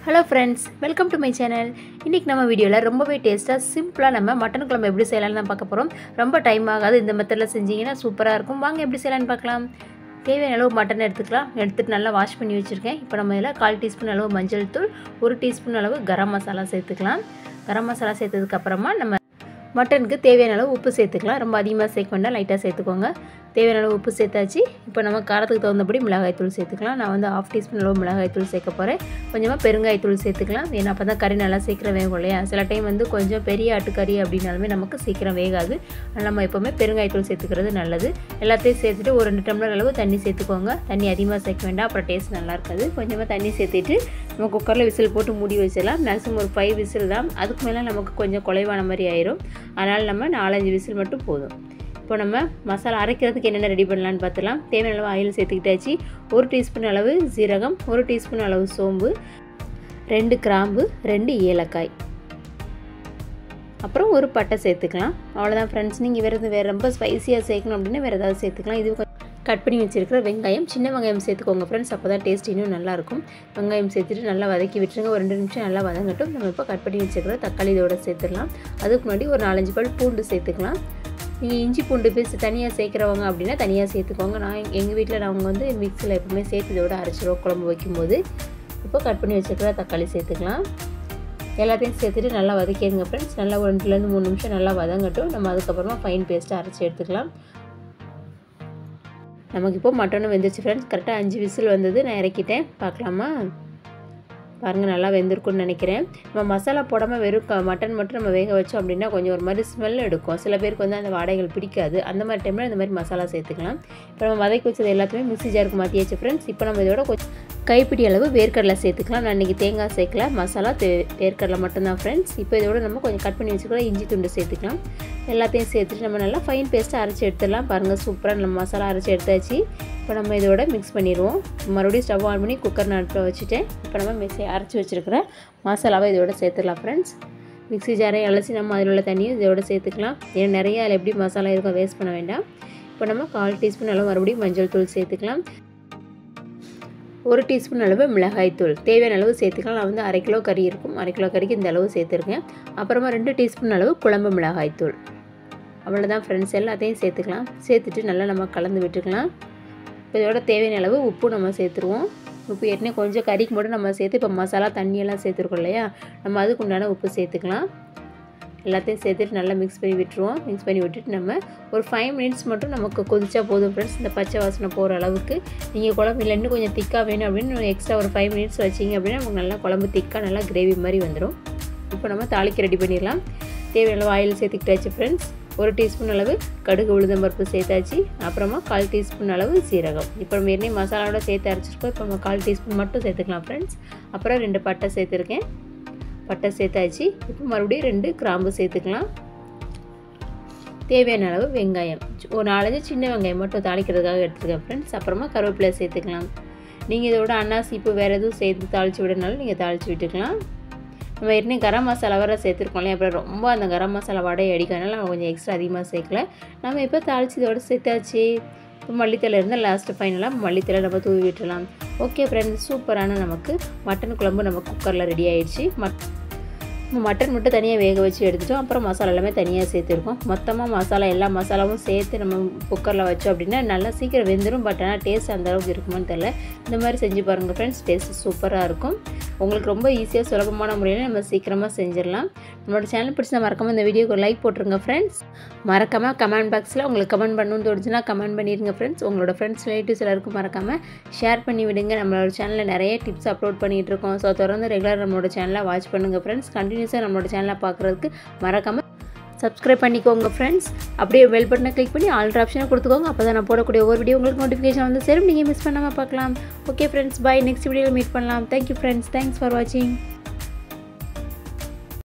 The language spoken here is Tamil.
hello friends welcome to my channel இன்றைக்கி நம்ம வீடியோவில் ரொம்பவே டேஸ்ட்டாக சிம்பிளாக நம்ம மட்டன் குழம்பு எப்படி செய்யலாம்னு தான் பார்க்க போகிறோம் ரொம்ப டைம் ஆகாது இந்த மெத்தடில் செஞ்சீங்கன்னா சூப்பராக இருக்கும் வாங்க எப்படி செய்யலாம்னு பார்க்கலாம் தேவையான அளவு மட்டன் எடுத்துக்கலாம் எடுத்துகிட்டு நல்லா வாஷ் பண்ணி வச்சுருக்கேன் இப்போ நம்ம இதில் கால் டீஸ்பூன் அளவு மஞ்சள் தூள் ஒரு டீஸ்பூன் அளவு கரம் மசாலா சேர்த்துக்கலாம் கரம் மசாலா சேர்த்ததுக்கப்புறமா நம்ம மட்டனுக்கு தேவையான அளவு உப்பு சேர்த்துக்கலாம் ரொம்ப அதிகமாக சேர்க்க வேண்டாம் லைட்டாக சேர்த்துக்கோங்க தேவையான அளவு உப்பு சேர்த்தாச்சு இப்போ நம்ம காரத்துக்கு தகுந்தபடி மிளகாய்த்தூள் சேர்த்துக்கலாம் நான் வந்து ஆஃப் டீஸ்பூன் அளவு மிளகாய்த்தூள் சேர்க்க போகிறேன் கொஞ்சமாக பெருங்காயத்தூள் சேர்த்துக்கலாம் ஏன்னா அப்போ தான் கறி நல்லா சீக்கிரம் வேகும் இல்லையா சில டைம் வந்து கொஞ்சம் பெரிய ஆட்டுக்கறி அப்படின்னாலுமே நமக்கு சீக்கிரம் வேகாது அதனால் நம்ம எப்போவுமே பெருங்காயத்தூள் சேர்த்துக்கிறது நல்லது எல்லாத்தையும் சேர்த்துட்டு ஒரு ரெண்டு டம்ளர் அளவு தண்ணி சேர்த்துக்கோங்க தண்ணி அதிகமாக சேர்க்க வேண்டாம் அப்புறம் டேஸ்ட் நல்லா இருக்காது கொஞ்சமாக தண்ணி சேர்த்துட்டு நம்ம குக்கரில் விசில் போட்டு மூடி வச்சிடலாம் மேக்ஸிமம் ஒரு ஃபைவ் விசில் தான் அதுக்கு மேலே நமக்கு கொஞ்சம் குலைவான மாதிரி ஆயிரும் அதனால் நம்ம நாலஞ்சு விசில் மட்டும் போதும் இப்போ நம்ம மசாலா அரைக்கிறதுக்கு என்னென்ன ரெடி பண்ணலான்னு பார்த்துலாம் தேவையான அளவு ஆயில் சேர்த்துக்கிட்டாச்சு ஒரு டீஸ்பூன் அளவு சீரகம் ஒரு டீஸ்பூன் அளவு சோம்பு ரெண்டு கிராம்பு ரெண்டு ஏலக்காய் அப்புறம் ஒரு பட்டை சேர்த்துக்கலாம் அவ்வளோதான் ஃப்ரெண்ட்ஸ் நீங்கள் வேறு வேறு ரொம்ப ஸ்பைஸியாக சேர்க்கணும் அப்படின்னா வேறு ஏதாவது சேர்த்துக்கலாம் இது கட் பண்ணி வச்சுருக்கிற வெங்காயம் சின்ன வெங்காயம் சேர்த்துக்கோங்க ஃப்ரெண்ட்ஸ் அப்போ தான் டேஸ்ட் இன்னும் நல்லாயிருக்கும் வெங்காயம் சேர்த்துட்டு நல்லா வதக்கி விட்டுருங்க ஒரு ரெண்டு நிமிஷம் நல்லா வதங்கட்டும் நம்ம இப்போ கட் பண்ணி வச்சுருக்கிற தக்காளி இதோட சேர்த்துடலாம் அதுக்கு முன்னாடி ஒரு நாலஞ்சு பல் பூண்டு சேர்த்துக்கலாம் நீங்கள் இஞ்சி பூண்டு பேஸ்ட் தனியாக சேர்க்குறவங்க அப்படின்னா தனியாக சேர்த்துக்கோங்க நான் எங்கள் வீட்டில் நாங்கள் வந்து மிக்சியில் எப்பவுமே சேர்த்து இதோட அரைச்சிடுவோம் குழம்பு வைக்கும்போது இப்போ கட் பண்ணி வச்சுருக்கிற தக்காளி சேர்த்துக்கலாம் எல்லாத்தையும் சேர்த்துட்டு நல்லா வதக்கிடுங்க ஃப்ரெண்ட்ஸ் நல்லா ஒரு ரெண்டுலேருந்து மூணு நிமிஷம் நல்லா வதங்கட்டும் நம்ம அதுக்கப்புறமா ஃபைன் பேஸ்ட்டாக அரைச்சி எடுத்துக்கலாம் நமக்கு இப்போது மட்டனும் வெந்துருச்சு ஃப்ரெண்ட்ஸ் கரெக்டாக அஞ்சு விசில் வந்தது நான் இறக்கிட்டேன் பார்க்கலாமா பாருங்கள் நல்லா வெந்திருக்கும்னு நினைக்கிறேன் நம்ம மசாலா போடாமல் வெறும் க மட்டன் மட்டும் நம்ம வேக வச்சோம் அப்படின்னா கொஞ்சம் ஒரு மாதிரி ஸ்மெல் எடுக்கும் சில பேருக்கு வந்து அந்த வாடைகள் பிடிக்காது அந்த மாதிரி டைமில் இந்த மாதிரி மசாலா சேர்த்துக்கலாம் இப்போ நம்ம வதக்கி வச்சது எல்லாத்தையுமே மிக்ஸி ஜாருக்கு மாற்றியாச்சு ஃப்ரெண்ட்ஸ் இப்போ நம்ம இதோட கொஞ்சம் கைப்பிடி அளவு வேர்க்கடலை சேர்த்துக்கலாம் நான் இன்றைக்கி தேங்காய் சேர்க்கல மசாலா தே வேர்க்கடலை மட்டும்தான் ஃப்ரெண்ட்ஸ் இப்போ இதோட நம்ம கொஞ்சம் கட் பண்ணி வச்சுக்கலாம் இஞ்சி துண்டு சேர்த்துக்கலாம் எல்லாத்தையும் சேர்த்துட்டு நம்ம நல்லா ஃபைன் பேஸ்ட்டாக அரைச்சி எடுத்துடலாம் பாருங்கள் சூப்பராக நம்ம மசாலா அரைச்சி எடுத்தாச்சு இப்போ நம்ம இதோட மிக்ஸ் பண்ணிடுவோம் மறுபடியும் ஸ்டவ் ஆன் பண்ணி குக்கர் நட்டில் வச்சுட்டேன் இப்போ நம்ம மிக்ஸி அரைச்சி வச்சுருக்கிற மசாலாவை இதோட சேர்த்துடலாம் ஃப்ரெண்ட்ஸ் மிக்ஸி ஜாரை அலசி நம்ம அதில் உள்ள தண்ணியும் இதோட சேர்த்துக்கலாம் ஏன்னா நிறைய அதில் எப்படி மசாலா இருக்கும் வேஸ்ட் பண்ண வேண்டாம் இப்போ நம்ம கால் டீஸ்பூன் அளவு மறுபடியும் மஞ்சள் தூள் சேர்த்துக்கலாம் ஒரு டீஸ்பூன் அளவு மிளகாய்த்தூள் தேவையான அளவு சேர்த்துக்கலாம் நான் வந்து அரை கிலோ கறி இருக்கும் அரை கிலோ கறிக்கு இந்த அளவு சேர்த்துருக்கேன் அப்புறமா ரெண்டு டீஸ்பூன் அளவு குழம்பு மிளகாய்த்தூள் அவ்வளோதான் ஃப்ரெண்ட்ஸ் எல்லாத்தையும் சேர்த்துக்கலாம் சேர்த்துட்டு நல்லா நம்ம கலந்து விட்டுக்கலாம் இதோட தேவையான அளவு உப்பு நம்ம சேர்த்துருவோம் உப்பு ஏற்கனவே கொஞ்சம் கறிக்கு மட்டும் நம்ம சேர்த்து இப்போ மசாலா தண்ணியெல்லாம் சேர்த்துருக்கோம் இல்லையா நம்ம அதுக்கு உண்டான உப்பு சேர்த்துக்கலாம் எல்லாத்தையும் சேர்த்துட்டு நல்லா மிக்ஸ் பண்ணி விட்டுருவோம் மிக்ஸ் பண்ணி விட்டுட்டு நம்ம ஒரு ஃபைவ் மினிட்ஸ் மட்டும் நமக்கு கொதிச்சா போதும் ஃப்ரெண்ட்ஸ் இந்த பச்சை வாசனை போகிற அளவுக்கு நீங்கள் குழம்பு இல்லை இன்னும் கொஞ்சம் திக்காக வேணும் அப்படின்னு எக்ஸ்ட்ரா ஒரு ஃபைவ் மினிட்ஸ் வச்சிங்க அப்படின்னா நமக்கு நல்லா குழம்பு திக்காக நல்லா கிரேவி மாதிரி வந்துடும் இப்போ நம்ம தாளிக்க ரெடி பண்ணிடலாம் தேவையான அளவு ஆயில் சேர்த்துக்கிட்டாச்சு ஃப்ரெண்ட்ஸ் ஒரு டீஸ்பூன் அளவு கடுகு உளுந்தம்பருப்பு சேர்த்தாச்சு அப்புறமா கால் டீஸ்பூன் அளவு சீரகம் இப்போ நம்ம ஏற்கனவே மசாலாவோட சேர்த்து அரைச்சிருக்கோம் இப்போ நம்ம கால் டீஸ்பூன் மட்டும் சேர்த்துக்கலாம் ஃப்ரெண்ட்ஸ் அப்புறம் ரெண்டு பட்டை சேர்த்துருக்கேன் பட்டை சேர்த்தாச்சு இப்போ மறுபடியும் ரெண்டு கிராம்பு சேர்த்துக்கலாம் தேவையான அளவு வெங்காயம் ஒரு நாலஞ்சு சின்ன வெங்காயம் மட்டும் தாளிக்கிறதுக்காக எடுத்துருக்கேன் ஃப்ரெண்ட்ஸ் அப்புறமா கருவேப்பிலை சேர்த்துக்கலாம் நீங்கள் இதோட அன்னாசி இப்போ வேறு எதுவும் சேர்த்து தாளித்து விடனாலும் நீங்கள் தாளித்து விட்டுக்கலாம் நம்ம ஏற்கனவே கரம் மசாலா வர சேர்த்துருக்கோம் இல்லையா அப்புறம் ரொம்ப அந்த கரம் மசாலா வடையை அடிக்கிறதுனால நம்ம கொஞ்சம் எக்ஸ்ட்ரா அதிகமாக சேர்க்கல நம்ம இப்போ தாளித்து இதோட சேர்த்தாச்சு இப்போ மல்லித்தலை இருந்தால் லாஸ்ட்டு ஃபைனலாக மல்லித்தலை நம்ம தூவி விட்டுலாம் ஓகே ஃப்ரெண்ட்ஸ் சூப்பரான நமக்கு மட்டன் குழம்பு நம்ம குக்கரில் ரெடி ஆயிடுச்சு மட் மட்டன் மட்டும் தனியாக வேக வச்சு எடுத்துட்டோம் அப்புறம் மசாலா எல்லாமே தனியாக சேர்த்துருக்கோம் மொத்தமாக மசாலா எல்லா மசாலாவும் சேர்த்து நம்ம குக்கரில் வச்சோம் அப்படின்னா நல்லா சீக்கிரம் வெந்துடும் பட் ஆனால் டேஸ்ட் அந்த அளவுக்கு இருக்குமான்னு தெரில இந்த மாதிரி செஞ்சு பாருங்கள் ஃப்ரெண்ட்ஸ் டேஸ்ட் சூப்பராக இருக்கும் உங்களுக்கு ரொம்ப ஈஸியாக சுலபமான முறையில் நம்ம சீக்கிரமாக செஞ்சிடலாம் நம்மளோட சேனல் பிடிச்சா மறக்காமல் இந்த வீடியோக்கு லைக் போட்டுருங்க ஃப்ரெண்ட்ஸ் மறக்காமல் கமெண்ட் பாக்ஸில் உங்களுக்கு கமெண்ட் பண்ணணும்னு தோணுச்சுன்னா கமெண்ட் பண்ணிடுங்க ஃப்ரெண்ட்ஸ் உங்களோட ஃப்ரெண்ட்ஸ் ரிலேட்டிவ்ஸ் எல்லாருக்கும் மறக்காமல் ஷேர் பண்ணி விடுங்க நம்மளோட சேனலில் நிறைய டிப்ஸ் அப்லோட் பண்ணிகிட்டு இருக்கோம் ஸோ தொடர்ந்து ரெகுலர் நம்மளோட சேனலை வாட்ச் பண்ணுங்கள் ஃப்ரெண்ட்ஸ் கண்டினியூஸாக நம்மளோட சேனலை பார்க்குறதுக்கு மறக்காமல் சப்ஸ்கிரைப் பண்ணிக்கோங்க ஃப்ரெண்ட்ஸ் அப்படியே பெல் பட்டனை கிளிக் பண்ணி ஆல்ட்ரு ஆப்ஷனை கொடுத்துக்கோங்க அப்போ தான் நான் போடக்கூடிய ஒவ்வொரு வீடியோ உங்களுக்கு நோட்டிஃபிகேஷன் வந்து சேரும் நீங்கள் மிஸ் பண்ணாமல் பார்க்கலாம் ஓகே ஃப்ரெண்ட்ஸ் பை நெக்ஸ்ட் வீடியோவில் மீட் பண்ணலாம் தேங்க்யூ ஃப்ரெண்ட்ஸ் தேங்க்ஸ் ஃபார் வாட்சிங்